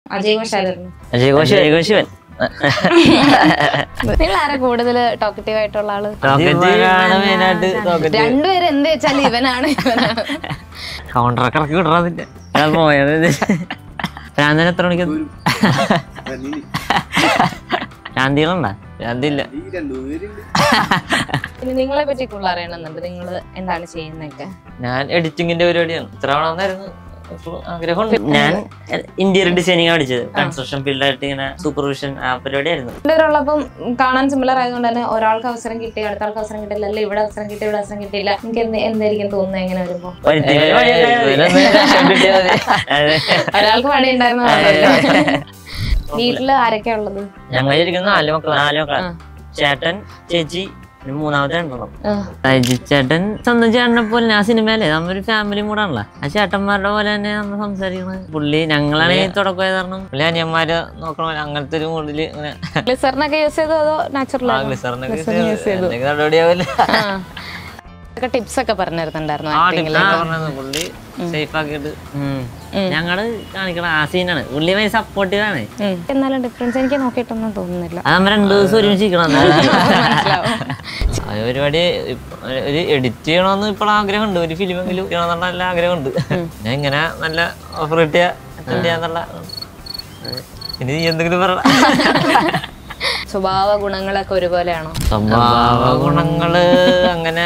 അജയ് ഘോഷായിരുന്നു അജയ് ഘോഷ് അജയ് ഘോഷ് ഇവൻ നിങ്ങൾ ആരാ കൂടുതൽ ടോക്കറ്റീവ് ആയിട്ടുള്ള ആള് റോക്കറ്റ് മെയിനായിട്ട് റോക്കറ്റ് രണ്ടുപേരും എന്ത് വെച്ചാൽ ഇവനാണ് ഇവനാണ് കൗണ്ടറൊക്കെ ഇറക്കി വിടറാന്നില്ല ഞാൻ പോയത് ഭ്രാന്തൻ എത്ര മണിക്ക് ഭ്രാന്തികളുണ്ടാ ഭ്രാന്തില്ല ഈ രണ്ടുപേരുണ്ട് പിന്നെ നിങ്ങളെ പറ്റി കൂടുതൽ അറിയണമെന്നുണ്ട് നിങ്ങൾ എന്താണ് ചെയ്യുന്നതൊക്കെ ഞാൻ എഡിറ്റിങ്ങിന്റെ പരിപാടിയാണ് ഇത്ര ആവണമെന്നായിരുന്നു എപ്പോഴും ആഗ്രഹമുണ്ട് ഞാൻ ഇന്റീരിയർ ഡിസൈനിങ് പഠിച്ചത് കൺസ്ട്രക്ഷൻ ഫീൽഡായിട്ട് ഇങ്ങനെ സൂപ്പർവിഷൻ ആ പരിപാടിയായിരുന്നു രണ്ടുപേരുള്ളപ്പം കാണാൻ സിമിലർ ആയതുകൊണ്ട് തന്നെ ഒരാൾക്ക് അവസരം കിട്ടി അടുത്ത ആൾക്ക് അവസരം കിട്ടില്ല അല്ലെ ഇവിടെ അവസരം കിട്ടി ഇവിടെ അവസരം കിട്ടിയില്ല നിങ്ങൾക്ക് എന്ത് എന്തായിരിക്കും തോന്നുന്നത് എങ്ങനെ വരുമ്പോ ഒരുത്തിന് ഒരു വഴി ഉണ്ടായാൽ മതി. അതെ. ഒരാൾക്ക് പണി ഉണ്ടായിരുന്നു വീട്ടില് ആരൊക്കെയാ ഉള്ളത് ഞങ്ങൾ ഇരിക്കുന്ന നാല് മക്കളാ നാല് മക്കളാ ചേട്ടൻ ചേച്ചി പിന്നെ മൂന്നാമത്തെ രണ്ടെണ്ണം ആ. അജി ചേട്ടൻ സ്വന്തം ചേട്ടനെ പോലെ ഞാൻ സിനിമയിലെ നമ്മൊരു ഫാമിലി കൂടാണല്ലോ ആ ചേട്ടന്മാരുടെ പോലെ തന്നെ നമ്മൾ സംസാരിക്കുന്നത് പുള്ളി ഞങ്ങളാണെങ്കിൽ തുടക്കമായ കാരണം പുള്ളി അനിയന്മാരെ നോക്കണ പോലെ അങ്ങനത്തെ ഒരു മൂഡില് ഇങ്ങനെ ഗ്ലിസറിനൊക്കെ യൂസ് ചെയ്തോ അതോ നാച്ചുറൽ ഗ്ലിസറിനൊക്കെ എന്തെങ്കിലും നടപടിയാവില്ല ടിപ്സ് ഒക്കെ പറഞ്ഞു തരുന്നുണ്ടായിരുന്നു ആ acting ടിപ്പ് ല്. പറഞ്ഞത് പുള്ളി സേഫ് ആക്കിയിട്ട് ഞങ്ങള് കാണിക്കണ ആ സീനാണ് പുള്ളി ഭയങ്കര സപ്പോർട്ടീവ് ആണ് ഉം. എന്നാലും ഡിഫറൻസ് എനിക്ക് നോക്കിയിട്ടൊന്നും തോന്നുന്നില്ല അത് നമ്മ രണ്ടു ദിവസം ഒരുമിച്ച് നിൽക്കണം മനസ്സിലാവും ആ പരിപാടി ഇപ്പ- ഒരു എഡിറ്റ് ചെയ്യണമെന്ന് ഇപ്പോൾ ആഗ്രഹമുണ്ട് ഒരു ഫിലിമെങ്കിലും ചെയ്യണമെന്നുള്ള നല്ല ആഗ്രഹമുണ്ട് ഞാൻ ഇങ്ങനെ നല്ല ഓഫർ കിട്ടിയ attend ചെയ്യാന്നുള്ള ഇനി നീ എന്തെങ്കിലും പറ സ്വഭാവ ഗുണങ്ങളൊക്കെ ഒരുപോലെയാണോ സ്വഭാവ ഗുണങ്ങള് അങ്ങനെ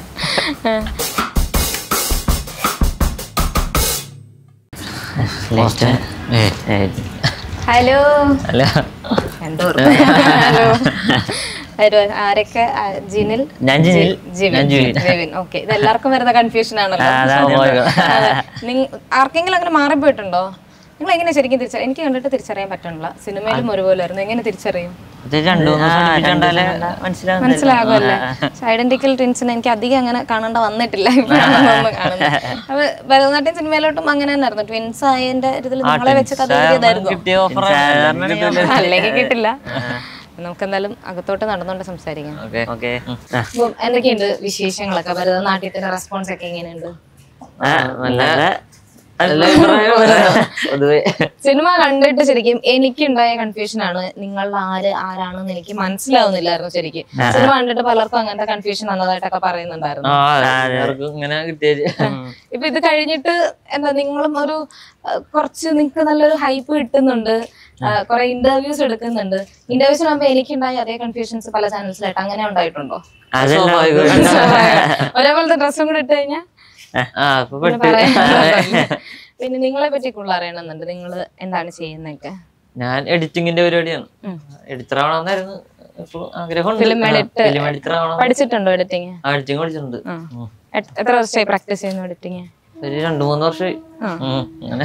ഹലോ അല്ല എന്തോ ഹലോ ഹലോ ആരൊക്കെ ആ, ജിനിൽ ഞാൻ ജിനിൽ ജിവിൻ ഞാൻ ജിവിൻ ജിവിൻ ഓക്കെ ഇത് എല്ലാവർക്കും വരുന്ന കൺഫ്യൂഷൻ ആണല്ലോ സ്വാഭാവികം. അതെ. നിങ്ങ- ആർക്കെങ്കിലും അങ്ങനെ മാറിപ്പോയിട്ടുണ്ടോ നിങ്ങൾ എങ്ങനെ ശരിക്കും തിരിച്ചറിയാം എനിക്ക് കണ്ടിട്ട് തിരിച്ചറിയാൻ പറ്റണില്ല സിനിമയിലും ഒരുപോലെയായിരുന്നു എങ്ങനെ തിരിച്ചറിയും ഇത് രണ്ടു മൂന്ന് ദിവസം അടുപ്പിച്ച് കണ്ടാലേ മനസ്സിലാവും മനസ്സിലാകുമല്ലേ ഐഡന്റിക്കൽ ട്വിൻസിന് എനിക്ക് അധികം അങ്ങനെ കാണേണ്ട വന്നിട്ടില്ല ഇപ്പോഴാണ് തോന്നുന്നു കാണുന്നത് അപ്പൊ ഭരതനാട്യം സിനിമയിലോട്ടും അങ്ങനെ തന്നെയായിരുന്നു ട്വിൻസ് ആയതിന്റെ ഇതിൽ നിങ്ങളെ വെച്ച് കഥ എഴുതിയതായിരുന്നു കിട്ടിയ ഓഫർ അല്ലെങ്കിൽ കിട്ടില്ല നമുക്ക് എന്തായാലും അകത്തോട്ട് നടന്നുകൊണ്ട് സംസാരിക്കാം ഓക്കെ ഓക്കെ അപ്പം എന്തൊക്കെയുണ്ട് വിശേഷങ്ങളൊക്കെ ഭരതനാട്യത്തിന്റെ റെസ്പോൺസ് ഒക്കെ എങ്ങനെയുണ്ട് നല്ല നല്ല അഭിപ്രായം പൊതുവെ സിനിമ കണ്ടിട്ട് ശരിക്കും എനിക്കുണ്ടായ കൺഫ്യൂഷൻ ആണ് നിങ്ങൾ ആര് ആരാണെന്ന് എനിക്ക് മനസ്സിലാവുന്നില്ലായിരുന്നു ശരിക്കും സിനിമ കണ്ടിട്ട് പലർക്കും അങ്ങനത്തെ കൺഫ്യൂഷൻ വന്നതായിട്ടൊക്കെ പറയുന്നുണ്ടായിരുന്നു ആ എല്ലാവർക്കും ഇങ്ങനെ കിട്ടിയത് ഇപ്പൊ ഇത് കഴിഞ്ഞിട്ട് എന്താ നിങ്ങളും ഒരു ആ, കുറച്ച് നിങ്ങൾക്ക് നല്ലൊരു ഹൈപ്പ് കിട്ടുന്നുണ്ട് ആ, കുറെ ഇന്റർവ്യൂസ് എടുക്കുന്നുണ്ട് ഇന്റർവ്യൂസിനാകുമ്പോ എനിക്കുണ്ടായ അതേ കൺഫ്യൂഷൻസ് പല ചാനൽസിലായിട്ട് അങ്ങനെ ഉണ്ടായിട്ടുണ്ടോ അതെല്ലാം ഒരേപോലത്തെ ഡ്രസ്സും കൂടെ ഇട്ട് കഴിഞ്ഞാൽ ആ അപ്പൊ പിന്നെ പെട്ട് പറയാനുള്ളതല്ലേ. പിന്നെ നിങ്ങളെ പറ്റി കൂടുതൽ അറിയണമെന്നുണ്ട് നിങ്ങൾ എന്താണ് ചെയ്യുന്നതൊക്കെ ഞാൻ എഡിറ്റിങ്ങിന്റെ പരിപാടിയാണ് എഡിറ്റർ ആവണമെന്നായിരുന്നു എപ്പോഴും ആഗ്രഹമുണ്ട് Film edit. ഫിലിം എഡിറ്റർ ആവണം പഠിച്ചിട്ടുണ്ടോ എഡിറ്റിങ് എഡിറ്റിംഗ് പഠിച്ചിട്ടുണ്ട് ഉം. എത്ര വർഷമായി പ്രാക്ടീസ് ചെയ്യുന്നു എഡിറ്റിങ് ഒരു രണ്ടു മൂന്ന് വർഷമായി ഉം. അങ്ങനെ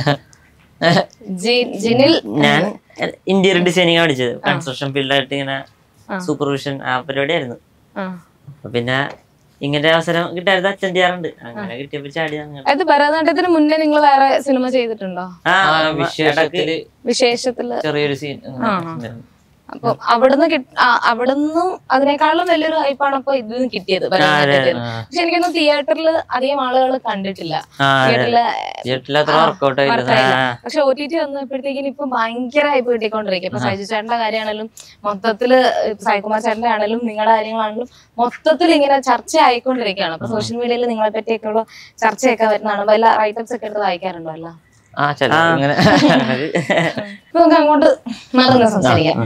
ജിനിൽ ഞാൻ ഇന്റീരിയർ ഡിസൈനിങ് പഠിച്ചത് കൺസ്ട്രക്ഷൻ ഫീൽഡായിട്ട് ഇങ്ങനെ സൂപ്പർവിഷൻ ആ പരിപാടിയായിരുന്നു ആ. അപ്പൊ പിന്നെ ഇങ്ങനെ അവസരം കിട്ടായിരുന്നു അറ്റൻഡ് ചെയ്യാറുണ്ട് അങ്ങനെ കിട്ടിയപ്പോ ചാടി അങ്ങനെ അത് ഭരതനാട്യത്തിന് മുന്നേ നിങ്ങൾ വേറെ സിനിമ ചെയ്തിട്ടുണ്ടോ ആ വിശേഷത്തില് വിശേഷത്തില് ചെറിയൊരു സീൻ അപ്പൊ അവിടുന്ന് കിട്ട- ആ, അവിടുന്ന് അതിനേക്കാളും വലിയൊരു ഹൈപ്പാണ് അപ്പൊ ഇതിന് കിട്ടിയത് ഭരതനാട്യത്തിന് പക്ഷെ എനിക്കൊന്നും തിയേറ്ററിൽ അധികം ആളുകൾ കണ്ടിട്ടില്ല തിയേറ്ററില് തിയേറ്ററിൽ അത്ര വർക്കൗട്ട് ആയില്ല വർക്കായില്ല. പക്ഷെ ഒ ടി ടി വന്നപ്പോഴത്തേക്കിനും ഇപ്പൊ ഭയങ്കര ഹൈപ്പ് കിട്ടിക്കൊണ്ടിരിക്കും ഇപ്പൊ സൈജു ചേട്ടന്റെ കാര്യമാണെങ്കിലും മൊത്തത്തില് ഇപ്പൊ സായികുമാർ ചേട്ടന്റെ ആണെങ്കിലും നിങ്ങളുടെ കാര്യങ്ങളാണെങ്കിലും മൊത്തത്തിൽ ഇങ്ങനെ ചർച്ച ആയിക്കൊണ്ടിരിക്കുകയാണ് അപ്പൊ സോഷ്യൽ മീഡിയയിൽ നിങ്ങളെ പറ്റിയൊക്കെയുള്ള ചർച്ചയൊക്കെ വരുന്നതാണ് വല്ല റൈറ്റപ്സ് ഒക്കെ എടുത്ത് വായിക്കാറുണ്ടോ അല്ല ആ ചില ഇങ്ങനെ ഇപ്പൊ നമുക്ക് അങ്ങോട്ട് നടന്ന് സംസാരിക്കാം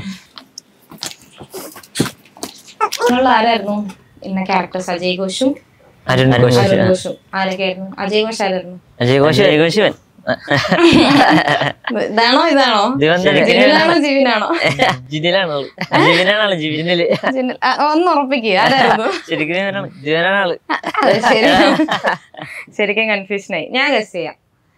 നിങ്ങൾ ആരായിരുന്നു ഇന്ന ക്യാരക്ടേഴ്സ് അജയ് ഘോഷും അരുൺ ഘോഷ് അരുൺ ഘോഷും ആരൊക്കെയായിരുന്നു അജയ് ഘോഷ് ആരായിരുന്നു അജയ് ഘോഷ് അജയ് ഘോഷ് ഇവൻ ഇതാണോ ഇതാണോ ദിവൻ തന്നെ ജിനിലാണോ ജീവനാണോ ജിനിലാണ് ആള് ജിവിനാണ് ആള് ജിവിനില് ജിനിൽ ആ, ഒന്ന് ഉറപ്പിക്കുക ആരായിരുന്നു ശരിക്കും ഇവനാണ് ജിവനാണ് ആള് അതെ, ശരി ശരിക്കും കൺഫ്യൂഷൻ ആയി ഞാൻ ഗസ് ചെയ്യാം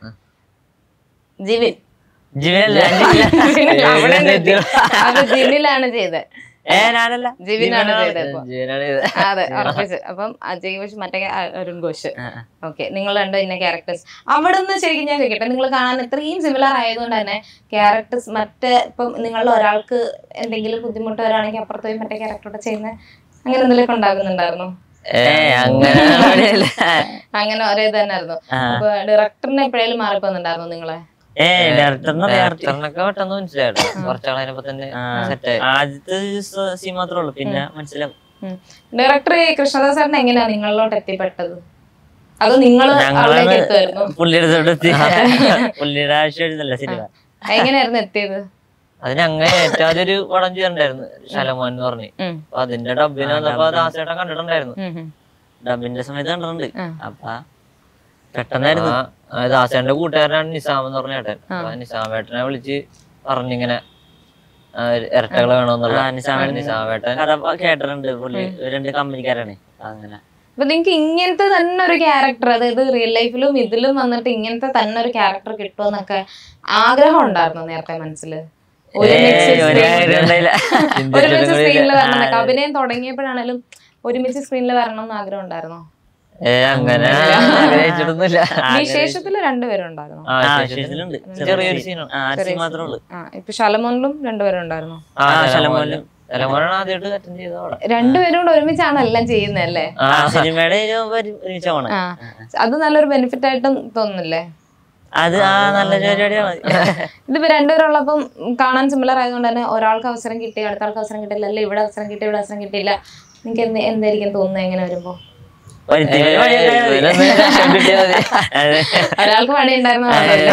ജിവിൻ ജിവിനല്ല ജിനിൽ അവിടെ നിന്ന് എത്തി. അപ്പൊ ജിനിലാണ് ചെയ്തത് ഏ ഞാനല്ല ജിവിനാണ് ചെയ്തത് ഇപ്പൊ. ജിവനാണ് ഇത് അതെ ഉറപ്പിച്ച് അപ്പം അജയ് ഘോഷ് മറ്റേ അ- അരുൺ ഘോഷ് ഓക്കെ നിങ്ങൾ രണ്ട് ഇന്ന ക്യാരക്ടേഴ്സ് അവിടെ നിന്ന് ശരിക്കും ഞാൻ ചോദിക്കട്ടെ നിങ്ങൾ കാണാൻ ഇത്രയും സിമിലർ ആയതുകൊണ്ട് തന്നെ ക്യാരക്ടേഴ്സ് മറ്റേ ഇപ്പം നിങ്ങളിൽ ഒരാൾക്ക് എന്തെങ്കിലും ബുദ്ധിമുട്ട് വരാണെങ്കിൽ അപ്പുറത്ത് പോയി മറ്റേ ക്യാരക്ടറോടെ ചെയ്യുന്ന അങ്ങനെ എന്തെങ്കിലും ഉണ്ടാകുന്നുണ്ടായിരുന്നു ഏ അങ്ങനെ അങ്ങനെ ഒരേ ഇത് തന്നെയായിരുന്നു അപ്പൊ ഡയറക്ടറിനെ എപ്പോഴേലും മാറിപ്പോന്നുണ്ടായിരുന്നു നിങ്ങളെ ഏ ഡയറക്ടറിനെ ഡയറക്ടർ ഡയറക്ടറിനൊക്കെ പെട്ടെന്ന് മനസ്സിലായിട്ടോ കുറച്ചാളതിനപ്പോ തന്നെ സെറ്റ് ആയി ആദ്യത്തെ സീൻ മാത്രമേ ഉള്ളൂ പിന്നെ മനസ്സിലാവും ഡയറക്ടർ കൃഷ്ണദാസ് ചേട്ടൻ എങ്ങനെയാ നിങ്ങളിലോട്ട് എത്തിപ്പെട്ടത് അത് നിങ്ങൾ അവിടേക്ക് എത്തുമായിരുന്നു പുള്ളിയുടെ തൊട്ട് പുള്ളിയുടെ ആവശ്യം എഴുതല്ല സിനിമ എങ്ങനെയായിരുന്നു എത്തിയത് അതിന് അങ്ങനെ ഏറ്റവും ആദ്യം ഒരു പടം ചെയ്തിട്ടുണ്ടായിരുന്നു ശലമോൻ എന്ന് പറഞ്ഞു ഉം. അപ്പൊ അതിന്റെ ഡബിന് വന്നപ്പോ ദാസേട്ടൻ കണ്ടിട്ടുണ്ടായിരുന്നു ഉം ഉം. ഡബിന്റെ സമയത്ത് കണ്ടിട്ടുണ്ട് അപ്പൊ പെട്ടെന്നായിരുന്നു ദാസേട്ടന്റെ കൂട്ടുകാരനാണ് നിസാം എന്ന് പറഞ്ഞ ഏട്ടൻ അപ്പൊ നിസാമേട്ടനെ വിളിച്ച് പറഞ്ഞിങ്ങനെ ആ, ഇരട്ടകള് വേണമെന്നുള്ള ആ, നിസാമേട്ടൻ- നിസാമേട്ടൻ കഥ കേട്ടിട്ടുണ്ട് പുള്ളി രണ്ട് കമ്പനിക്കാരാണ് അങ്ങനെ അപ്പൊ നിങ്ങക്ക് ഇങ്ങനത്തെ തന്നെ ഒരു ക്യാരക്ടർ അതായത് റിയൽ ലൈഫിലും ഇതിലും വന്നിട്ട് ഇങ്ങനത്തെ തന്നെ ഒരു ക്യാരക്ടർ കിട്ടുമെന്നൊക്കെ ആഗ്രഹം ഉണ്ടായിരുന്നു നേരത്തെ മനസ്സിൽ ഒരുമിച്ച് ഏയ്, ഒരു കാര്യം ഉണ്ടായില്ല. ഒരുമിച്ച് സ്ക്രീനിൽ വരണം എന്നൊക്കെ അഭിനയം തുടങ്ങിയപ്പോഴാണെങ്കിലും ഒരുമിച്ച് സ്ക്രീനിൽ വരണം എന്ന് ആഗ്രഹം ഉണ്ടായിരുന്നോ ഏ അങ്ങനെ ആഗ്രഹിച്ചിട്ടൊന്നുമില്ല വിശേഷത്തില് രണ്ടുപേരും ഉണ്ടായിരുന്നു ആ, ആ, ശേഷത്തില് ശേഷത്തിലുണ്ട്. ചെറിയൊരു സീനാണ് ആ സീൻ മാത്രമേ ഉള്ളൂ ആ ഇപ്പൊ ശലമോനിലും രണ്ടുപേരും ഉണ്ടായിരുന്നു ആ ആ, ശലമോനിലും ശലമോനാണ് ആദ്യമായിട്ട് അറ്റൻഡ് ചെയ്തത് അവിടെ രണ്ടുപേരും കൂടെ ഒരുമിച്ചാണ് എല്ലാം ചെയ്യുന്നത് അല്ലേ ആ സിനിമയുടെ ഒരു ഒരു- ഒരുമിച്ച് പോണേ ആ അത് നല്ലൊരു ബെനിഫിറ്റ് ആയിട്ടും തോന്നുന്നില്ലേ അത് ആ നല്ല പരിപാടിയാണ് ഇതിപ്പോ രണ്ടുപേരുള്ളപ്പം കാണാൻ സിമിലർ ആയതുകൊണ്ട് തന്നെ ഒരാൾക്ക് അവസരം കിട്ടി അടുത്ത ആൾക്ക് അവസരം കിട്ടില്ല അല്ലെ ഇവിടെ അവസരം കിട്ടി ഇവിടെ അവസരം കിട്ടിയില്ല നിങ്ങൾക്ക് എന്ത് എന്തായിരിക്കും തോന്നുന്നത് എങ്ങനെ വരുമ്പോ ഒരുത്തിരി പരിപാടി ഉണ്ടായാൽ മതി. അതെ. ഒരാൾക്ക് പണി ഉണ്ടായിരുന്നു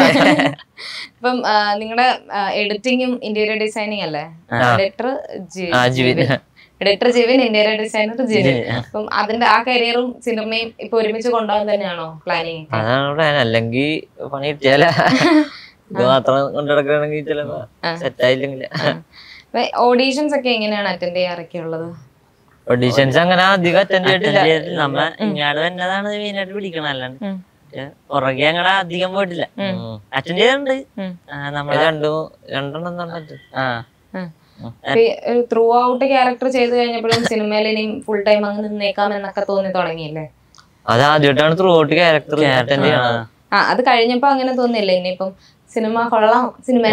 ഇപ്പം നിങ്ങളുടെ എഡിറ്റിങ്ങും ഇന്റീരിയർ ഡിസൈനിങ് അല്ലേ എഡിറ്റർ ആ Jivin editor Jivin interior designer Jivin അപ്പം അതിന്റെ ആ കരിയറും സിനിമയും ഇപ്പൊ ഒരുമിച്ച് കൊണ്ടുപോകാൻ തന്നെയാണോ പ്ലാനിങ് അതാണ് പ്ലാൻ അല്ലെങ്കിൽ പണി കിട്ടിയാല ഇത് മാത്രം കൊണ്ടുനടക്കുകയാണെങ്കിൽ ചിലപ്പോ സെറ്റ് ആയില്ലെങ്കിൽ ഓഡീഷൻസ് ഒക്കെ എങ്ങനെയാണ് അറ്റൻഡ് ചെയ്യാറൊക്കെ ഉള്ളത് ഓഡീഷൻസ് അങ്ങനെ അധികം അറ്റൻഡ് ചെയ്തിട്ടില്ല ഇതിൽ നമ്മ ഇങ്ങാട് വന്നതാണ് മെയിനായിട്ട് പിടിക്കണം അല്ലാണ്ട് ഉം. പക്ഷെ പുറകെ അങ്ങടെ അധികം പോയിട്ടില്ല അറ്റൻഡ് ചെയ്തിട്ടുണ്ട് ഉം. ആ, നമ്മളെ രണ്ടു രണ്ടെണ്ണം തന്നെ ആ ത്രൂ ഔട്ട് ക്യാരക്ടർ ചെയ്ത് കഴിഞ്ഞപ്പോഴും സിനിമയിൽ ഇനിയും ഫുൾ ടൈം അങ്ങ് നിന്നേക്കാം എന്നൊക്കെ തോന്നി തുടങ്ങിയില്ലേ അത് ആദ്യമായിട്ടാണ് ത്രൂ ഔട്ട് ക്യാരക്ടർ അറ്റൻഡ് ചെയ്യണത് ആ അത് കഴിഞ്ഞപ്പോ അങ്ങനെ തോന്നിയില്ലേ ഇനിയിപ്പം സിനിമ കൊള്ളാം സിനിമയിൽ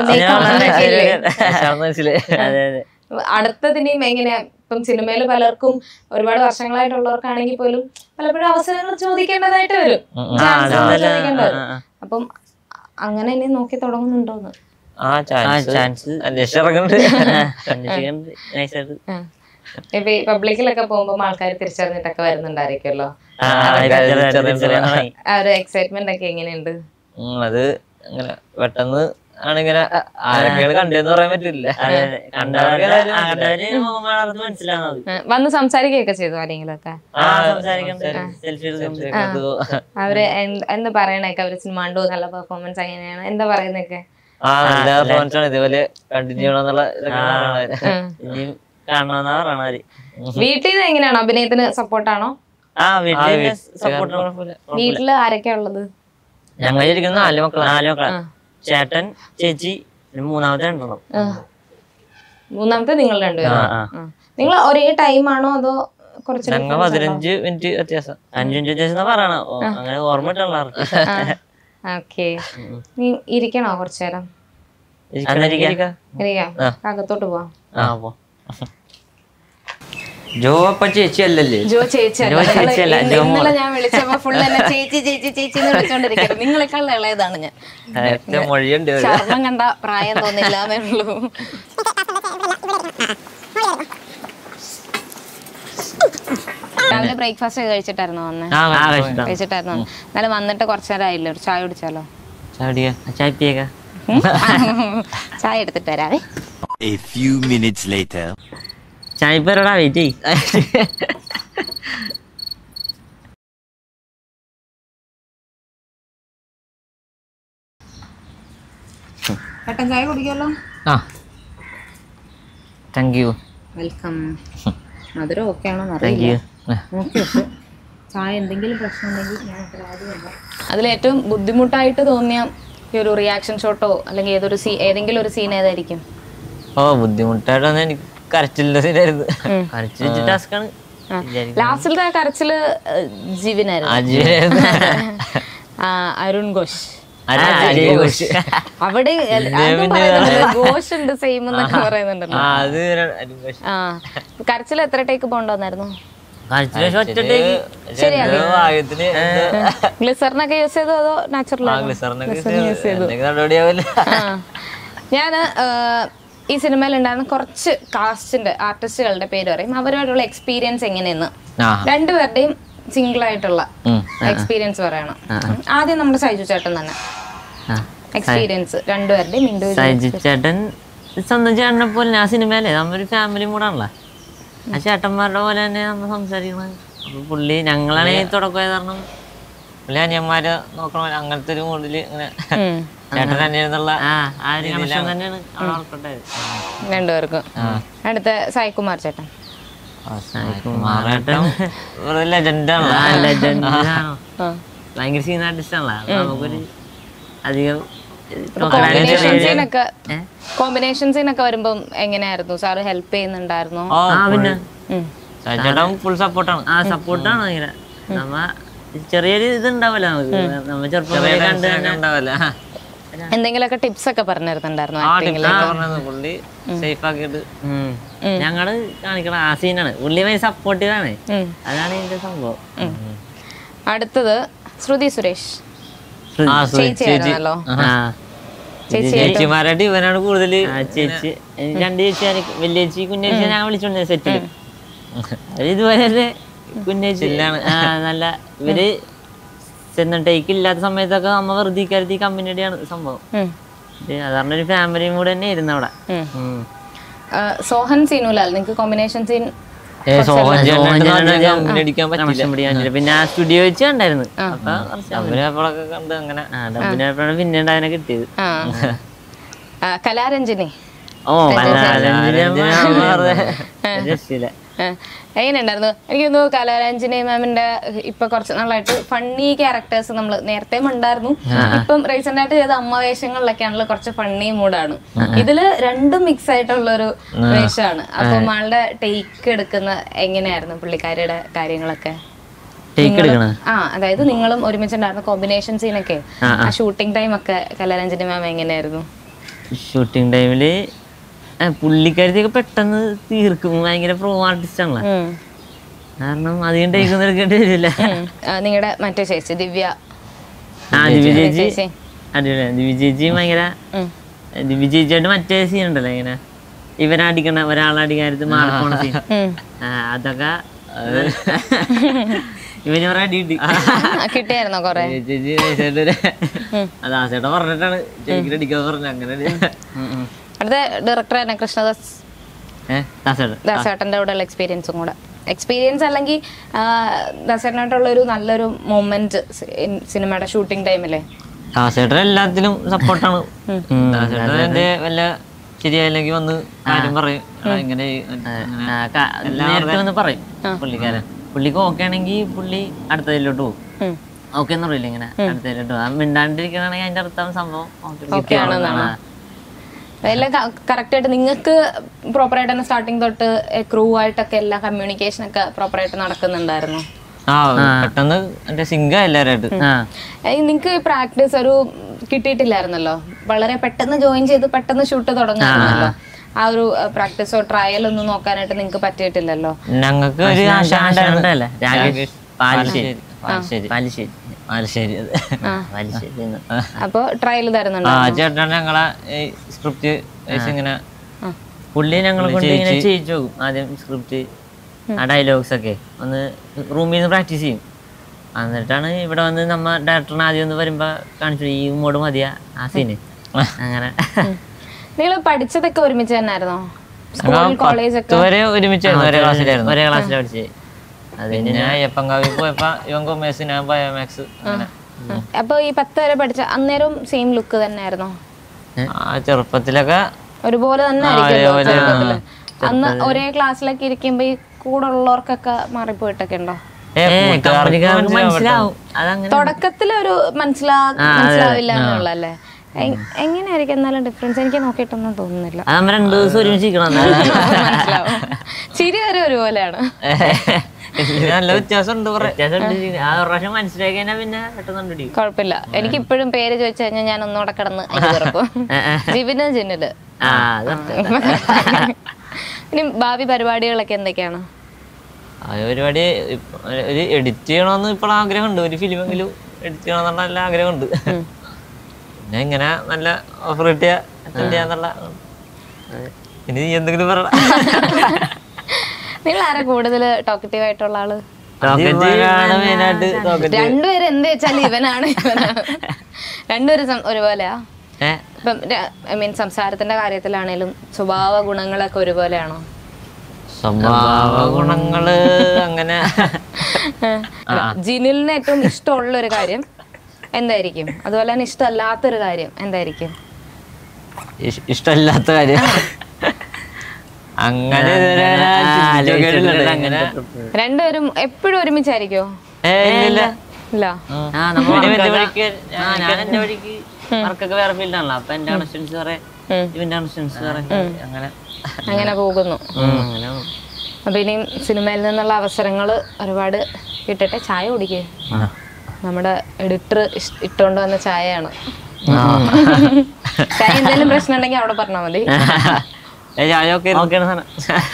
മനസ്സിലായി അതെ അതെ അടുത്തതിനെയും എങ്ങനെയാ ഇപ്പം സിനിമയിൽ പലർക്കും ഒരുപാട് വർഷങ്ങളായിട്ടുള്ളവർക്കാണെങ്കിൽ പോലും പലപ്പോഴും അവസരങ്ങൾ ചോദിക്കേണ്ടതായിട്ട് വരും Chance കൾ ചോദിക്കേണ്ടി വരും. അപ്പം അങ്ങനെ ഇനി നോക്കി തുടങ്ങുന്നുണ്ടോന്ന് ആ ചാൻസ് ചാൻസ് അന്വേഷിച്ച് ഇറങ്ങുന്നുണ്ട് നൈസായിട്ട് ആ. ഇപ്പൊ ഈ പബ്ലിക്കിലൊക്കെ പോകുമ്പോ ആൾക്കാർ തിരിച്ചറിഞ്ഞിട്ടൊക്കെ വരുന്നുണ്ടായിരിക്കുമല്ലോ ആ, ചെറിയ- ചെറിയ- ചെറിയ ആളായി. ആ ഒരു എക്സൈറ്റ്മെന്റ് ഒക്കെ എങ്ങനെയുണ്ട് ഉം, അത് അങ്ങനെ പെട്ടെന്ന് ആണിങ്ങനെ ആരൊക്കെയാണ് കണ്ടതെന്ന് പറയാൻ പറ്റില്ല അതെ, അതെ. കണ്ടവർക്ക് കണ്ടവര് മുഖമാണത് മനസ്സിലാവുന്നത് ആ, വന്ന് സംസാരിക്കുകയൊക്കെ ചെയ്തു ആരെങ്കിലുമൊക്കെ ആ സംസാരിക്കണ്ട് സെൽഫി എടുക്കുന്നുണ്ട് അവര് എന്ത് എന്ത് പറയണൊക്കെ അവര് സിനിമ കണ്ടു നല്ല പെർഫോമൻസ് എങ്ങനെയാണ് എന്താ പറയുന്നൊക്കെ ആ നല്ല പെർഫോമൻസ് ആണ് ഇതേപോലെ കണ്ടിന്യൂ ചെയ്യണമെന്നുള്ള ഇതൊക്കെ പറയണത്. ഇനിയും കാണണമെന്നാ പറയണവര് വീട്ടിൽ നിന്ന് എങ്ങനെയാണ് അഭിനയത്തിന് സപ്പോർട്ടാണോ ആ വീട്ടില് സപ്പോർട്ട് കുഴപ്പമില്ല. വീട്ടില് ആരൊക്കെയാ ഉള്ളത് ഞങ്ങൾ ഇരിക്കുന്ന നാല് മക്കളാണ് നാല് മക്കളാ ചേട്ടൻ ചേച്ചി പിന്നെ മൂന്നാമത്തെ രണ്ടെണ്ണം ആ. മൂന്നാമത്തെ നിങ്ങൾ രണ്ടുപേരും ആ. നിങ്ങൾ ഒരേ ടൈം ആണോ അതോ കുറച്ച് ഞങ്ങൾ പതിനഞ്ച് മിനിറ്റ് വ്യത്യാസം അഞ്ചഞ്ച് വ്യത്യാസം പറയണ അങ്ങനെ ഓർമ്മ ഇട്ടുള്ള ഓക്കെ നീ ഇരിക്കണോ കുറച്ചു നേരം അന്നിരിക്കാം. ഇരിക്കാം. ഇരിക്കാം അകത്തോട്ട് പോവാം ആ പോ ജോ അപ്പ ചേച്ചി അല്ലല്ലേ ജോ ചേച്ചി അല്ല. ജോ ചേച്ചിയല്ല, ഇന്ന് ജോ ഇന്നലെ ഞാൻ വിളിച്ചപ്പോ ഫുൾ എന്നെ ചേച്ചി ചേച്ചി ചേച്ചി എന്ന് വിളിച്ചോണ്ടിരിക്കുന്നത് നിങ്ങളെക്കാൾ ഇളയതാണ് ഞാൻ നേരത്തെ മൊഴിയുണ്ട് ഒരു. ചർമ്മം കണ്ട പ്രായം തോന്നില്ല എന്നേ ഉള്ളൂ രാവിലെ ബ്രേക്ക്ഫാസ്റ്റ് കഴിച്ചിട്ടായിരുന്നു വന്നേ ആ ആ കഴിച്ചിട്ടാ കഴിച്ചിട്ടായിരുന്നു വന്നേ. എന്നാലും വന്നിട്ട് കുറച്ചു നേരം ആയില്ലേ ഒരു ചായ കുടിച്ചാലോ ചാടിയ ചായപ്പിയേക്ക ഉം? ചായ എടുത്തിട്ട് വരാവേ A few minutes later. ചായപ്പേരടാ വെയിറ്റ് ചെയ് കട്ടൻ ചായ കുടിക്കാലോ ആ താങ്ക് യു വെൽക്കം മധുരം ഓക്കെ ആണോ താങ്ക് യു നോക്കി വെക്ക് ചായ എന്തെങ്കിലും പ്രശ്നം ഉണ്ടെങ്കിൽ ഞാൻ അതിലേറ്റവും ബുദ്ധിമുട്ടായിട്ട് തോന്നിയ ഈ ഒരു റിയാക്ഷൻ ഷോട്ടോ അല്ലെങ്കിൽ ഏതൊരു സീ ഏതെങ്കിലും ഒരു സീൻ ഏതായിരിക്കും ഓ ബുദ്ധിമുട്ടായിട്ട് വന്നാ എനിക്ക് കരച്ചിലിന്റെ സീനായിരുന്നു കരച്ചിട്ട് ടാസ്കാണ് ലാസ്റ്റിലത്തെ ആ കരച്ചില് ഏഹ്, ജീവനായിരുന്നു അജീനായിരുന്നു ആ, അരുൺ ഘോഷ് അജയ് ഘോഷ് അവിടെ എൽ- അതും പറയുന്നുണ്ടല്ലോ, ഘോഷ് ഉണ്ട് സെയിം എന്നൊക്കെ പറയുന്നുണ്ടല്ലോ ആ അത് അജയ് ഘോഷ് ആ കരച്ചിൽ എത്ര ടേക്ക് പോകണ്ടെന്നായിരുന്നു കഴിച്ചിട്ട് പക്ഷെ ഒറ്റത്തേക്ക് എന്തോ ഭാഗ്യത്തിന് എന്തോ ഗ്ലിസറിനൊക്കെ യൂസ് ചെയ്തോ അതോ നാച്ചുറൽ ആ ഗ്ലിസറിനൊക്കെ എന്തെങ്കിലും നടപടിയാവില്ല ഞാൻ ഈ സിനിമയിൽ ഉണ്ടായിരുന്ന കുറച്ച് കാസ്റ്റിന്റെ ആർട്ടിസ്റ്റുകളുടെ പേര് പറയും അവരോടുള്ള എക്സ്പീരിയൻസ് എങ്ങനെയെന്ന് ആ രണ്ടുപേരുടെയും സിംഗിൾ ആയിട്ടുള്ള ഉം. എക്സ്പീരിയൻസ് പറയണം ആദ്യം നമ്മുടെ സൈജു ചേട്ടൻ തന്നെ ആ. എക്സ്പീരിയൻസ് രണ്ടുപേരുടെയും ഇൻഡിവിജ്വൽ സൈജു ചേട്ടൻ സ്വന്തം ചേട്ടനെ പോലെ ആ സിനിമയല്ലേ നമ്മൊരു ഫാമിലി മൂടാണല്ലോ ആ ചേട്ടന്മാരുടെ പോലെ തന്നെ നമ്മൾ സംസാരിക്കണത് അപ്പൊ പുള്ളി ഞങ്ങളാണെങ്കിൽ തുടക്കമായ കാരണം പുള്ളി അനിയന്മാരെ നോക്കണം അങ്ങനത്തെ ഒരു മൂഡില് ഇങ്ങനെ ചേട്ടൻ അനിയെന്നുള്ള ആ ആ ഒരു കണക്ഷൻ തന്നെയാണ് അവിടെ ഉൾക്കൊണ്ടായത് രണ്ടുപേർക്കും അടുത്ത സായികുമാർ ചേട്ടൻ കുമാരേട്ടൻ വെറുതെ ലെജൻഡാണല്ലോ ആ legend ആണോ? ആ. ഭയങ്കര സീൻ ആർട്ടിസ്റ്റ് ആണല്ലോ അപ്പൊ നമുക്കൊരു അധികം കോമ്പിനേഷൻ സീനൊക്കെ കോമ്പിനേഷൻ സീനൊക്കെ വരുമ്പം എങ്ങനെയായിരുന്നു സാറ് ഹെൽപ്പ് ചെയ്യുന്നുണ്ടായിരുന്നോ ഓ ആ പിന്നെ ഉം. ചേട്ടൻ ഫുൾ സപ്പോർട്ടാണ് ആ സപ്പോർട്ടാണ് ഭയങ്കര നമ്മ ചെറിയൊരു ഇത് ഉണ്ടാവല്ലോ നമുക്ക് നമ്മ ചെറുപ്പം കണ്ട് തന്നെ ഉണ്ടാവില്ല എന്തെങ്കിലുമൊക്കെ ടിപ്സ് ഒക്കെ പറഞ്ഞു തരുന്നുണ്ടായിരുന്നു ആ ടിപ്സ് പറഞ്ഞത് പുള്ളി സേഫ് ആക്കിയിട്ട് ഉം. ഞങ്ങള് കാണിക്കണ ആ സീനാണ് പുള്ളി ഭയങ്കര സപ്പോർട്ടീവാണ് ഉം. അതാണ് ഇതിന്റെ സംഭവം അടുത്തത് ശ്രുതി സുരേഷ് ആ ചേച്ചിയായിരുന്നല്ലോ ആ ചേച്ചി ചേച്ചിമാരായിട്ട് ഇവനാണ് കൂടുതൽ ആ ചേച്ചി എനിക്ക് രണ്ട് ചേച്ചി വലിയ ചേച്ചി കുഞ്ഞേച്ചി ഞാൻ വിളിച്ചോണ്ട് സെറ്റില് അവര് ഇതുപോലെ തന്നെ കുഞ്ഞേച്ചി ആ നല്ല ഇവര് ചെന്ന ടേക്ക് ഇല്ലാത്ത സമയത്തൊക്കെ അമ്മ വെറുതെ കരുതി കമ്പനിയുടെയാണ് സംഭവം ഉം. ഇത് സാധാരണ ഒരു ഫാമിലിയും കൂടെ തന്നെ ഇരുന്നു അവിടെ ഉം. ഉം. ആ, സോഹൻ സീനുലാൽ നിങ്ങൾക്ക് കോമ്പിനേഷൻ സീൻ സോഹൻ ചേട്ടനായിട്ട് ചേട്ടനായിട്ട് കമ്പനി അടിക്കാൻ connection പറ്റില്ല പിടിക്കാൻ പറ്റില്ല. പിന്നെ ആ സ്റ്റുഡിയോ വെച്ച് കണ്ടായിരുന്നു അപ്പൊ കുറച്ച് അവര് അപ്പോഴൊക്കെ കണ്ട് അങ്ങനെ ആ ഡബിനായപ്പോഴാണ് പിന്നീട് അതിനെ കിട്ടിയത് ആ ആ, കലാരഞ്ജിനി ഓ രക്ഷയില്ല ആ, എങ്ങനെയുണ്ടായിരുന്നു എനിക്ക് തോന്നുന്നു കലാരഞ്ജിനി മാമിന്റെ ഇപ്പൊ കുറച്ച് നാളായിട്ട് ഫണ്ണി ക്യാരക്ടേഴ്സ് നമ്മൾ നേരത്തെ ഉണ്ടായിരുന്നു ഇപ്പം റീസെന്റ് ആയിട്ട് ചെയ്ത അമ്മ വേഷങ്ങളിലൊക്കെയാണല്ലോ കുറച്ച് ഫണ്ണി മൂഡാണ് ഇതില് രണ്ടും മിക്സ് ആയിട്ടുള്ള ഒരു വേഷമാണ് അപ്പം ആളുടെ ടേക്ക് എടുക്കുന്ന എങ്ങനെയായിരുന്നു പുള്ളിക്കാരിയുടെ കാര്യങ്ങളൊക്കെ ടേക്ക് എടുക്കണ ആ അതായത് നിങ്ങളും ഒരുമിച്ചുണ്ടായിരുന്ന കോമ്പിനേഷൻ സീനൊക്കെ ആ ഷൂട്ടിംഗ് ടൈം ഒക്കെ കലാരഞ്ജനി മാം എങ്ങനെയായിരുന്നു ഷൂട്ടിംഗ് ടൈമില് പുള്ളിക്കാരത്തിയൊക്കെ പെട്ടെന്ന് തീർക്കും ഭയങ്കര പ്രോ ആർട്ടിസ്റ്റ് ആണല്ലോ ഉം. കാരണം അധികം ടേക്ക് ഒന്നും എടുക്കേണ്ടി വരില്ല ഉം. ആ, നിങ്ങളുടെ മറ്റേ ചേച്ചി ദിവ്യ ആ ദിവ്യ ചേച്ചി ചേച്ചി അടിപൊളിയാണ് ദിവ്യ ചേച്ചി ഭയങ്കര ഉം. ദിവ്യ ചേച്ചിയായിട്ട് മറ്റേ സീൻ ഉണ്ടല്ലോ ഇങ്ങനെ ഇവനടിക്കണ ഒരാളടിക്കാരത്ത് മാറിപ്പോണ സീൻ ഉം. അതൊക്കെ ഇവന് പറയാൻ അടി കിട്ടി ആ, കിട്ടിയായിരുന്നോ കൊറേ ചേച്ചി ചേട്ടന് അത് ആ ചേട്ടൻ പറഞ്ഞിട്ടാണ് ചേച്ചിക്ക് അടിക്കാന്ന് പറഞ്ഞു അങ്ങനെ അടുത്ത ഡയറക്ടർ തന്നെ കൃഷ്ണദാസ് ഏഹ് ദാസേട്ടൻ ദാസേട്ടൻ്റെ കൂടെയുള്ള എക്സ്പീരിയൻസും കൂടെ എക്സ്പീരിയൻസ് അല്ലെങ്കിൽ ദാസേട്ടനായിട്ടുള്ള ഒരു നല്ലൊരു മൊമെന്റ് സിനിമയുടെ ഷൂട്ടിംഗ് ടൈമിലെ ദാസേട്ടൻ എല്ലാത്തിലും സപ്പോർട്ടാണ് ദാസേട്ടൻ എന്റെ വല്ല ശരിയായില്ലെങ്കിൽ വന്ന് കാര്യം പറയും എടാ, ഇങ്ങനെ ഈ- അങ്ങനെ. ആ, ക- നേരത്തെ വന്ന് പറയും പുള്ളിക്കാരൻ പുള്ളിക്ക് ഓക്കെ ആണെങ്കിൽ പുള്ളി അടുത്തതിലോട്ട് പോകും ഓക്കെ എന്ന് പറയില്ല ഇങ്ങനെ അടുത്തതിലോട്ട് പോകും ആ മിണ്ടാണ്ടിരിക്കണമെങ്കിൽ അതിന്റെ അർത്ഥം സംഭവം ഓക്കെ ആണെന്നാണ് എല്ലാം കറക്റ്റ് ആയിട്ട് നിങ്ങൾക്ക് പ്രോപ്പറായിട്ട് തന്നെ സ്റ്റാർട്ടിങ് തൊട്ട് ക്രൂ ആയിട്ടൊക്കെ എല്ലാ കമ്മ്യൂണിക്കേഷൻ ഒക്കെ പ്രോപ്പറായിട്ട് നടക്കുന്നുണ്ടായിരുന്നു ആ പെട്ടെന്ന് എന്റെ സിംഗ എല്ലാരായിട്ട് ആ നിങ്ങൾക്ക് പ്രാക്ടീസ് ഒരു കിട്ടിയിട്ടില്ലായിരുന്നല്ലോ വളരെ പെട്ടെന്ന് ജോയിൻ ചെയ്ത് പെട്ടെന്ന് ഷൂട്ട് തുടങ്ങാറുണ്ടല്ലോ ആ ഒരു പ്രാക്ടീസോ ട്രയൽ ഒന്നും നോക്കാനായിട്ട് നിങ്ങൾക്ക് പറ്റിയിട്ടില്ലല്ലോ ഞങ്ങൾക്ക് ഒരു ആശ ഉണ്ടല്ലേ രാകേഷ് പാലിശ്ശേരി പാലശ്ശേരി പാലിശ്ശേരി പാലശ്ശേരി അത് പാലിശ്ശേരി എന്ന്. അപ്പൊ ട്രയൽ തരുന്നുണ്ടോ ആ ചേട്ടനാണ് ഞങ്ങളെ ഈ സ്ക്രിപ്റ്റ് ഇങ്ങനെ പുള്ളി ഞങ്ങളെ കൊണ്ട് ഇങ്ങനെ ചെയ്യിച്ചു പോകും ആദ്യം സ്ക്രിപ്റ്റ് ആ ഡയലോഗ്സ് ഒക്കെ ഒന്ന് റൂമിൽ നിന്ന് പ്രാക്ടീസ് ചെയ്യും എന്നിട്ടാണ് ഇവിടെ വന്ന് നമ്മ ഡയറക്ടറിന് ആദ്യം ഒന്ന് വരുമ്പോ കാണിച്ചു ഈ മോഡ് മതിയാ ആ സീന് അങ്ങനെ നിങ്ങൾ പഠിച്ചതൊക്കെ ഒരുമിച്ച് തന്നെയായിരുന്നോ സ്കൂൾ കോളേജ് ഒക്കെ ഇതുവരെ ഒരുമിച്ചായിരുന്നു ഒരേ ക്ലാസ്സിലായിരുന്നു ഒരേ ക്ലാസ്സിൽ പഠിച്ചത് അത് പിന്നെ അയ്യപ്പങ്കാവിൽ പോയപ്പോ ഇവൻ കൊമേഴ്സ് ഞാൻ ബയോമാക്സ് അങ്ങനെ അപ്പൊ ഈ പത്ത് വരെ പഠിച്ച അന്നേരം സെയിം ലുക്ക് തന്നെയായിരുന്നോ ആ ചെറുപ്പത്തിലൊക്കെ ഒരുപോലെ തന്നെ ആയിരിക്കുമല്ലോ ചെറുപ്പത്തില്. അന്ന് ഒരേ ക്ലാസ്സിലൊക്കെ ഇരിക്കുമ്പോ ഈ കൂടെ ഉള്ളവർക്കൊക്കെ മാറിപ്പോയിട്ടൊക്കെ ഉണ്ടോ ഏ, കൂട്ടുകാർക്ക് കമ്പനിക്കാർക്ക് മനസ്സിലാവും അതങ്ങനെ തുടക്കത്തിലൊരു മനസ്സിലാ മനസ്സിലാവില്ല എന്നുള്ളല്ലേ എ- എങ്ങനെയായിരിക്കും എന്നാലും ഡിഫറൻസ് എനിക്ക് നോക്കിയിട്ടൊന്നും തോന്നുന്നില്ല അത് നമ്മ രണ്ടു ദിവസം ഒരുമിച്ച് നിൽക്കണം മനസ്സിലാവും ചിരി വരെ ഒരുപോലെയാണ് ഇതിന് നല്ല വ്യത്യാസം ഉണ്ട് കുറെ വ്യത്യാസമുണ്ട് ആ ഒരു പ്രാവശ്യം മനസ്സിലാക്കി കഴിഞ്ഞാൽ പിന്നെ പെട്ടെന്ന് കണ്ടുപിടിക്കും കുഴപ്പമില്ല എനിക്ക് ഇപ്പോഴും പേര് ചോദിച്ചു കഴിഞ്ഞാൽ ഞാൻ ഒന്നുകൂടെ കിടന്ന് അരിവിറക്കും ജിബിന് ജിന്നില് ആ അത് ഇനി ഭാവി പരിപാടികളൊക്കെ എന്തൊക്കെയാണ് ആ പരിപാടി ഇപ്പ- ഒരു എഡിറ്റ് ചെയ്യണമെന്ന് ഇപ്പോൾ ആഗ്രഹമുണ്ട് ഒരു ഫിലിമെങ്കിലും എഡിറ്റ് ചെയ്യണമെന്നുള്ള നല്ല ആഗ്രഹമുണ്ട് പിന്നെ ഇങ്ങനെ നല്ല ഓഫർ കിട്ടിയ attend ചെയ്യാന്നുള്ള ഇനി നീ എന്തെങ്കിലും പറ നിങ്ങൾ ആരാ കൂടുതൽ ടോക്കറ്റീവ് ആയിട്ടുള്ള ആള് റോക്കറ്റ് മെയിനായിട്ട് റോക്കറ്റ് രണ്ടുപേരും എന്ത് വെച്ചാൽ ഇവനാണ് ഇവനാണ് രണ്ടുപേരും സം- ഒരുപോലെയാ ഏഹ് ഇപ്പം ഐ മീൻ സംസാരത്തിന്റെ കാര്യത്തിലാണേലും സ്വഭാവ ഗുണങ്ങളൊക്കെ ഒരുപോലെയാണോ സ്വഭാവ ഗുണങ്ങള് അങ്ങനെ ജിനിലിന് ഏറ്റവും ഇഷ്ടമുള്ള ഒരു കാര്യം എന്തായിരിക്കും അതുപോലെ തന്നെ ഇഷ്ടമല്ലാത്തൊരു കാര്യം എന്തായിരിക്കും ഇഷ്- ഇഷ്ടമില്ലാത്ത കാര്യം അങ്ങനെ ഇതുവരെ ചിന്തിച്ച് നോക്കിയിട്ടില്ല. അങ്ങനെ രണ്ടുപേരും എപ്പോഴും ഒരുമിച്ചായിരിക്കോ ഏയ് ഇല്ലില്ല. ഇല്ല ആ നമ്മ ഇവന് എന്റെ വർക്കൊക്കെ- വഴിക്ക് ആ, ഞാൻ എന്റെ വഴിക്ക് വർക്കൊക്കെ വേറെ ഫീൽഡാണല്ലോ അപ്പൊ എന്റെ കണക്ഷൻസ് വേറെ ഉം. ഇവന്റെ കണക്ഷൻസ് വേറെ അങ്ങനെ അങ്ങനെ പോകുന്നു ഉം, അങ്ങനെ അപ്പൊ ഇനിയും സിനിമയിൽ നിന്നുള്ള അവസരങ്ങൾ ഒരുപാട് കിട്ടട്ടെ ചായ കുടിക്കേ നമ്മുടെ എഡിറ്റർ ഇട്ടുകൊണ്ട് വന്ന ചായയാണ് ചായ എന്തെങ്കിലും പ്രശ്നം ഉണ്ടെങ്കിൽ അവിടെ പറഞ്ഞാൽ മതി ഏയ് ചായയൊക്കെ ഇരുന്ന് ഓക്കെയാണ് സാധനം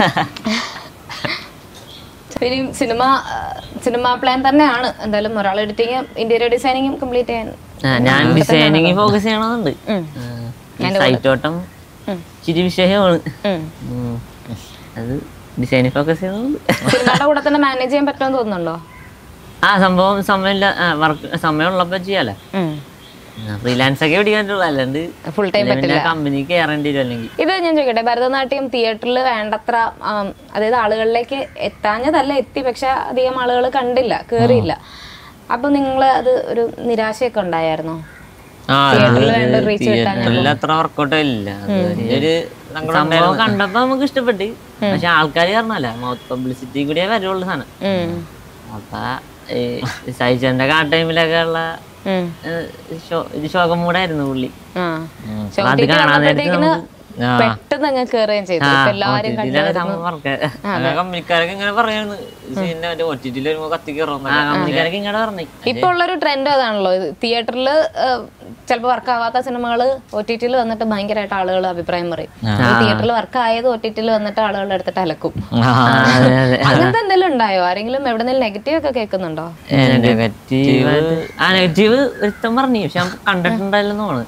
ഇനിയും സിനിമ സിനിമ പ്ലാൻ തന്നെയാണ് എന്തായാലും ഒരാൾ എഡിറ്റിങ് ഇന്റീരിയർ ഡിസൈനിങ്ങും കംപ്ലീറ്റ് ചെയ്യാൻ ആ, ഞാൻ ഡിസൈനിങ് ഫോക്കസ് ചെയ്യണമെന്നുണ്ട് ഉം. സൈറ്റോട്ടം ഉം. ഇച്ചിരി വിഷയമാണ് ഉം. ഉം. അത് ഡിസൈനിങ് ഫോക്കസ് ചെയ്യണമെന്നുണ്ട് സിനിമയുടെ കൂടെ തന്നെ മാനേജ് ചെയ്യാൻ പറ്റുമെന്ന് തോന്നുന്നുണ്ടോ ആ സംഭവം സമയമില്ല വർക്ക് സമയമുള്ളപ്പോ ചെയ്യാലോ ഫ്രീലാൻസ് ഒക്കെ പിടിക്കാൻ പറ്റുള്ളൂ അല്ലാണ്ട് ഫുൾ ടൈം പറ്റില്ല കമ്പനി കയറേണ്ടി വരും അല്ലെങ്കിൽ ഇത് ഞാൻ ചോദിക്കട്ടെ ഭരതനാട്യം തിയേറ്ററിൽ വേണ്ടത്ര ആം, അതായത് ആളുകളിലേക്ക് എത്താഞ്ഞതല്ല എത്തി പക്ഷെ അധികം ആളുകൾ കണ്ടില്ല കേറിയില്ല അപ്പൊ നിങ്ങൾ അത് ഒരു നിരാശയൊക്കെ ഉണ്ടായിരുന്നോ ആ തിയേറ്ററിൽ വേണ്ട റീച്ച് കിട്ടാൻ തിയേറ്ററിൽ അത്ര വർക്കൗട്ട് ഇല്ല അത് വലിയൊരു സങ്കടം സംഭവം കണ്ടപ്പോ നമുക്ക് ഇഷ്ടപ്പെട്ട് പക്ഷെ ആൾക്കാർ കാരണല്ല മൗത്ത് പബ്ലിസിറ്റി കൂടിയേ വരുള്ളൂ സാധനം ഉം. അപ്പൊ ഈ സൈജന്റെ ആ ടൈമിലൊക്കെ ഉള്ള ഉം. ഏഹ്, ശോ- ഇത് ശോകം മൂടായിരുന്നു പുള്ളി ആ അപ്പൊ അത് കാണാൻ നേരത്ത് നമുക്ക് ആ. പെട്ടെന്ന് അങ്ങ് കേറുകയും ചെയ്തു ഇപ്പൊ എല്ലാവരും ഇതിലൊക്കെ സംഭവം വർക്ക് അങ്ങനെ കമ്പനിക്കാരൊക്കെ ഇങ്ങനെ പറയുന്നു സീനിന്റെ മറ്റേ ഒ ടി ടിയിൽ വരുമ്പോ കത്തി കയറും ആ കമ്പനിക്കാരൊക്കെ ഇങ്ങോട്ട് പറഞ്ഞു ഇപ്പൊ ഉള്ളൊരു ട്രെൻഡ് അതാണല്ലോ തിയേറ്ററിൽ ചിലപ്പോൾ വർക്ക് ആവാത്ത സിനിമകൾ ഒ ടി ടിയിൽ വന്നിട്ട് ഭയങ്കരമായിട്ട് ആളുകൾ അഭിപ്രായം പറയും തിയേറ്ററിൽ വർക്ക് ആയത് ഒ ടി ടിയിൽ വന്നിട്ട് ആളുകൾ എടുത്തിട്ട് അലക്കും അതെ അതെ അങ്ങനത്തെ എന്തെങ്കിലും ഉണ്ടായോ ആരെങ്കിലും എവിടെന്നെങ്കിലും നെഗറ്റീവ് ഒക്കെ കേൾക്കുന്നുണ്ടോ നെഗറ്റീവ് ആ നെഗറ്റീവ് ഒരുത്തം പറഞ്ഞു പക്ഷെ നമുക്ക് കണ്ടിട്ടുണ്ടായില്ലെന്ന് തോന്നുന്നു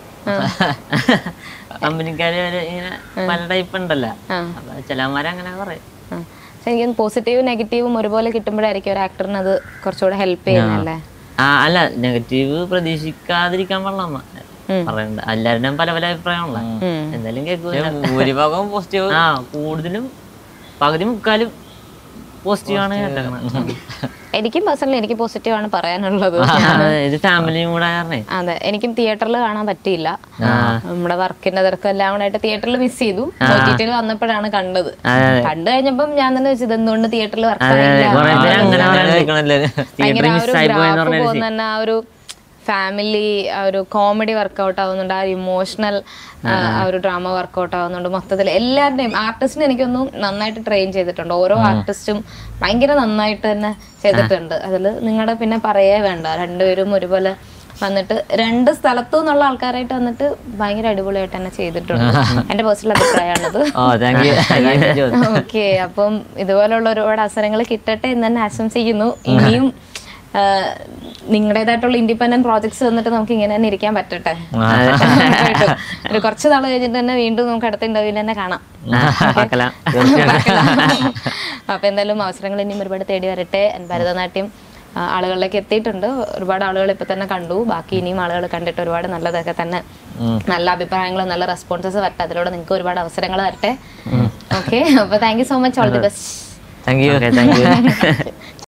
കമ്പനിക്കാര് വരെ ഇങ്ങനെ പല ടൈപ്പ് ഉണ്ടല്ലോ ആ. അപ്പൊ ചിലന്മാരെ അങ്ങനെ പറയും ആ. പക്ഷെ എനിക്ക് പോസിറ്റീവും നെഗറ്റീവും ഒരുപോലെ കിട്ടുമ്പോഴായിരിക്കും ഒരു ആക്ടറിന് അത് കുറച്ചുകൂടെ ഹെൽപ്പ് ചെയ്യുന്നല്ലേ ആ അല്ല നെഗറ്റീവ് പ്രതീക്ഷിക്കാതിരിക്കാൻ പാടില്ല നമ്മ പറയണ്ട എല്ലാവരുടെയും പല പല അഭിപ്രായമാണല്ലോ ഉം. എന്തായാലും കേൾക്കൂല ഭൂരിഭാഗം പോസിറ്റീവ് ആ കൂടുതലും പകുതി മുക്കാലും പോസിറ്റീവാണ് കേട്ടേക്കണത് എനിക്കും പേഴ്സണലി എനിക്ക് പോസിറ്റീവ് ആണ് പറയാനുള്ളത് ഇത് ഫാമിലിയും കൂടെ കാരണേ അതെ എനിക്കും തിയേറ്ററിൽ കാണാൻ പറ്റിയില്ല നമ്മുടെ വർക്കിന്റെ തിരക്കും എല്ലാം കൂടെ ആയിട്ട് തിയേറ്ററിൽ മിസ് ചെയ്തു ഒ ടി ടിയിൽ വന്നപ്പോഴാണ് കണ്ടത് കണ്ടു കഴിഞ്ഞപ്പം ഞാൻ തന്നെ വെച്ചത് എന്തുകൊണ്ട് തിയേറ്ററിൽ വർക്ക് ആയില്ല കുറെ പേര് അങ്ങനെ കഴിക്കണല്ലേ ഭയങ്കര ആ ഒരു മിസ്സായി പോയെന്ന് ഗ്രാഫ് പറഞ്ഞ പോകുന്ന തന്നെ ആ ഒരു ഫാമിലി ആ ഒരു കോമഡി വർക്കൗട്ട് ആവുന്നുണ്ട് ആ ഒരു ഇമോഷണൽ ആ ഒരു ഡ്രാമ വർക്കൗട്ട് ആവുന്നുണ്ട് മൊത്തത്തിൽ എല്ലാവരുടെയും ആർട്ടിസ്റ്റിനെ എനിക്കൊന്നും നന്നായിട്ട് ട്രെയിൻ ചെയ്തിട്ടുണ്ട് ഓരോ ആർട്ടിസ്റ്റും ഭയങ്കര നന്നായിട്ട് തന്നെ ചെയ്തിട്ടുണ്ട് അതിൽ നിങ്ങളുടെ പിന്നെ പറയേ വേണ്ട രണ്ടുപേരും ഒരുപോലെ വന്നിട്ട് രണ്ട് സ്ഥലത്തു നിന്നുള്ള ആൾക്കാരായിട്ട് വന്നിട്ട് ഭയങ്കര അടിപൊളിയായിട്ട് തന്നെ ചെയ്തിട്ടുണ്ട് എന്റെ പേഴ്സണൽ അഭിപ്രായമാണത് ഓ താങ്ക് യു ഓക്കെ അപ്പം ഇതുപോലുള്ള ഒരുപാട് അവസരങ്ങൾ കിട്ടട്ടെ എന്ന് തന്നെ ആശംസിക്കുന്നു ഇനിയും നിങ്ങളുടേതായിട്ടുള്ള ഇൻഡിപെൻഡന്റ് പ്രോജക്ട്സ് വന്നിട്ട് നമുക്ക് ഇങ്ങനെ തന്നെ ഇരിക്കാൻ പറ്റട്ടെ ഉറപ്പായിട്ടും. ഒരു കുറച്ച് നാൾ കഴിഞ്ഞിട്ട് തന്നെ വീണ്ടും നമുക്ക് അടുത്ത ഇന്റർവ്യൂവിൽ തന്നെ കാണാം പാക്കലാം അപ്പൊ എന്തായാലും അവസരങ്ങൾ ഇനിയും ഒരുപാട് തേടി വരട്ടെ And ഭരതനാട്യം ആ, ആളുകളിലേക്ക് എത്തിയിട്ടുണ്ട് ഒരുപാട് ആളുകൾ ഇപ്പൊ തന്നെ കണ്ടു ബാക്കി ഇനിയും ആളുകൾ കണ്ടിട്ട് ഒരുപാട് നല്ലതൊക്കെ തന്നെ നല്ല അഭിപ്രായങ്ങളും നല്ല റെസ്പോൺസസ് വരട്ടെ അതിലൂടെ നിങ്ങൾക്ക് ഒരുപാട് അവസരങ്ങൾ വരട്ടെ ഓക്കെ അപ്പൊ thank you so much all the best thank you thank U